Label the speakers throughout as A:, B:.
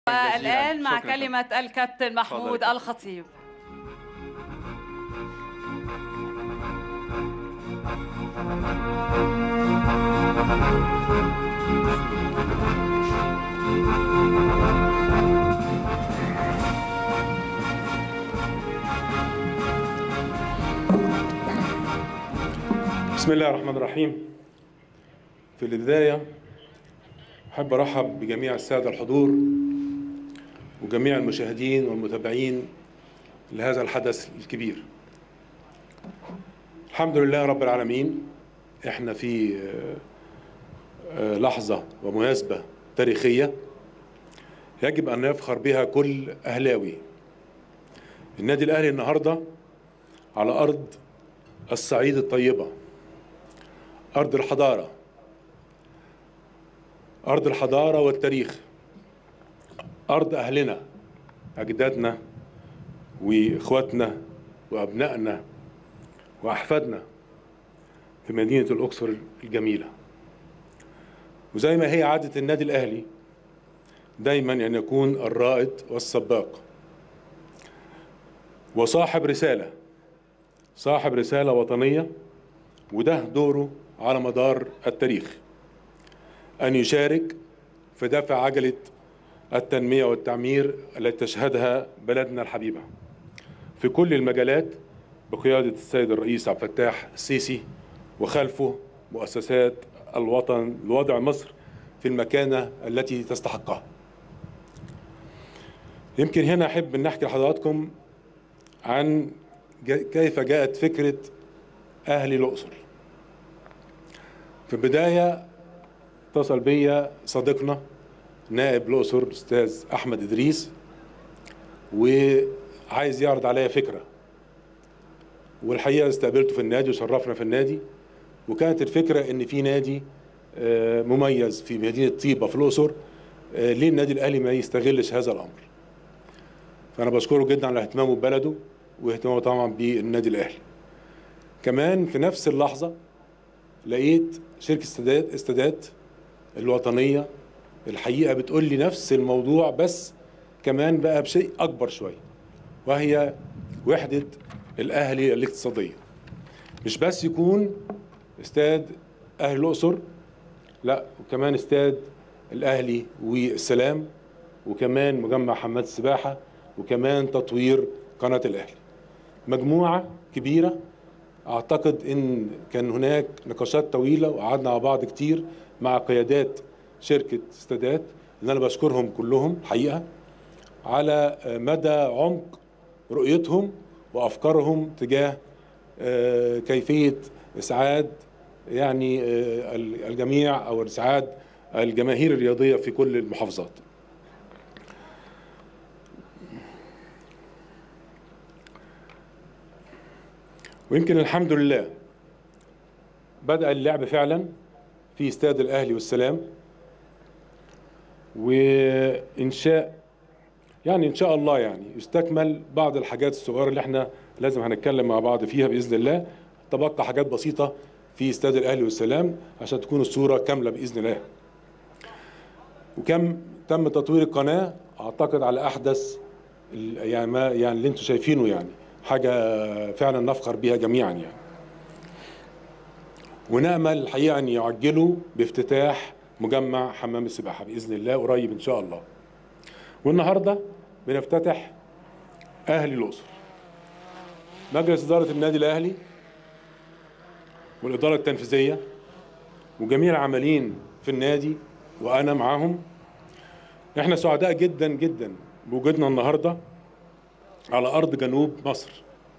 A: والآن مع
B: شكراً.
A: كلمة الكابتن محمود
B: تفضل.
A: الخطيب
C: بسم الله الرحمن الرحيم في البداية أحب أرحب بجميع السادة الحضور وجميع المشاهدين والمتابعين لهذا الحدث الكبير الحمد لله رب العالمين احنا في آه، آه، لحظة ومناسبة تاريخية يجب أن يفخر بها كل أهلاوي النادي الأهلي النهاردة على أرض الصعيد الطيبة أرض الحضارة أرض الحضارة والتاريخ أرض أهلنا أجدادنا وإخواتنا وأبنائنا وأحفادنا في مدينة الأقصر الجميلة وزي ما هي عادة النادي الأهلي دايما أن يكون الرائد والسباق وصاحب رسالة صاحب رسالة وطنية وده دوره على مدار التاريخ أن يشارك في دفع عجلة التنمية والتعمير التي تشهدها بلدنا الحبيبة في كل المجالات بقيادة السيد الرئيس عبد الفتاح السيسي وخلفه مؤسسات الوطن لوضع مصر في المكانة التي تستحقها يمكن هنا أحب أن نحكي لحضراتكم عن جا- كيف جاءت فكرة أهل الأقصر في البداية اتصل بيا صديقنا نائب الأقصر الأستاذ أحمد إدريس وعايز يعرض عليا فكرة والحقيقة استقبلته في النادي وشرفنا في النادي وكانت الفكرة إن في نادي آه، مميز في مدينة طيبة في الأقصر آه، ليه النادي الأهلي ما يستغلش هذا الأمر فأنا بشكره جدا على اهتمامه ببلده واهتمامه طبعا بالنادي الأهلي كمان في نفس اللحظة لقيت شركة استادات استادات الوطنية الحقيقة بتقول لي نفس الموضوع بس كمان بقى بشيء أكبر شوية وهي وحدة الأهلي الاقتصادية مش بس يكون استاد أهل الأقصر لا وكمان استاد الأهلي والسلام وكمان مجمع حماد السباحة وكمان تطوير قناة الأهلي مجموعة كبيرة أعتقد إن كان هناك نقاشات طويلة وقعدنا مع بعض كتير مع قيادات شركة استادات اللي أنا بشكرهم كلهم الحقيقة على مدى عمق رؤيتهم وأفكارهم تجاه آه، كيفية إسعاد يعني آه، الجميع أو إسعاد الجماهير الرياضية في كل المحافظات ويمكن الحمد لله بدأ اللعب فعلا في استاد الأهلي والسلام وإنشاء يعني إن شاء الله يعني يستكمل بعض الحاجات الصغيرة اللي احنا لازم هنتكلم مع بعض فيها بإذن الله تبقى حاجات بسيطة في استاد الأهلي والسلام عشان تكون الصورة كاملة بإذن الله وكم تم تطوير القناة أعتقد على أحدث ال- يعني ما يعني اللي انتم شايفينه يعني حاجة فعلا نفخر بها جميعا يعني ونأمل الحقيقة أن يعجلوا بافتتاح مجمع حمام السباحة بإذن الله قريب إن شاء الله والنهاردة بنفتتح أهلي الأقصر مجلس إدارة النادي الأهلي والإدارة التنفيذية وجميع العاملين في النادي وأنا معاهم احنا سعداء جدا جدا بوجودنا النهارده على ارض جنوب مصر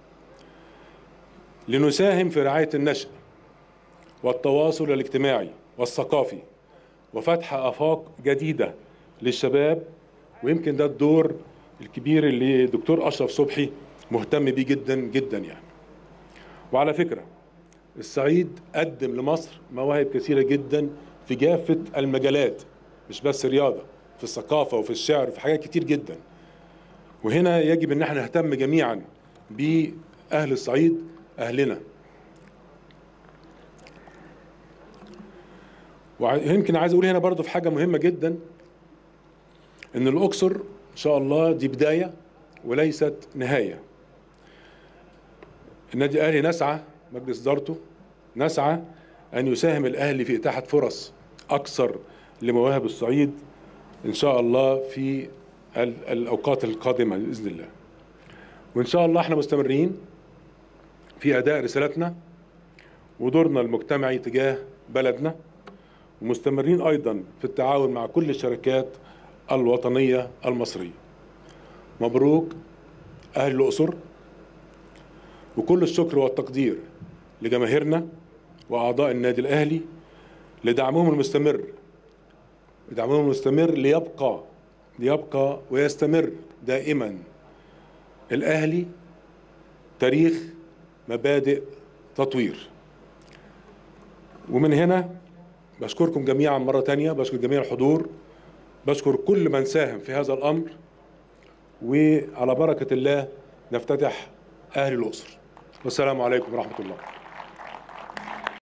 C: لنساهم في رعايه النشء والتواصل الاجتماعي والثقافي وفتح افاق جديده للشباب ويمكن ده الدور الكبير اللي دكتور اشرف صبحي مهتم بيه جدا جدا يعني وعلى فكره الصعيد قدم لمصر مواهب كثيره جدا في كافه المجالات مش بس رياضه في الثقافه وفي الشعر وفي حاجات كتير جدا وهنا يجب ان احنا نهتم جميعا باهل الصعيد اهلنا ويمكن عايز اقول هنا برضو في حاجه مهمه جدا ان الاقصر ان شاء الله دي بدايه وليست نهايه النادي الاهلي نسعى مجلس ادارته نسعى ان يساهم الاهلي في اتاحه فرص اكثر لمواهب الصعيد ان شاء الله في ال- الاوقات القادمه باذن الله وان شاء الله احنا مستمرين في اداء رسالتنا ودورنا المجتمعي تجاه بلدنا ومستمرين ايضا في التعاون مع كل الشركات الوطنيه المصريه مبروك اهل الاقصر وكل الشكر والتقدير لجماهيرنا واعضاء النادي الاهلي لدعمهم المستمر دعمهم المستمر ليبقى ليبقى ويستمر دائما الاهلي تاريخ مبادئ تطوير ومن هنا بشكركم جميعا مرة تانية بشكر جميع الحضور بشكر كل من ساهم في هذا الأمر وعلى بركة الله نفتتح أهل الأقصر والسلام عليكم ورحمة الله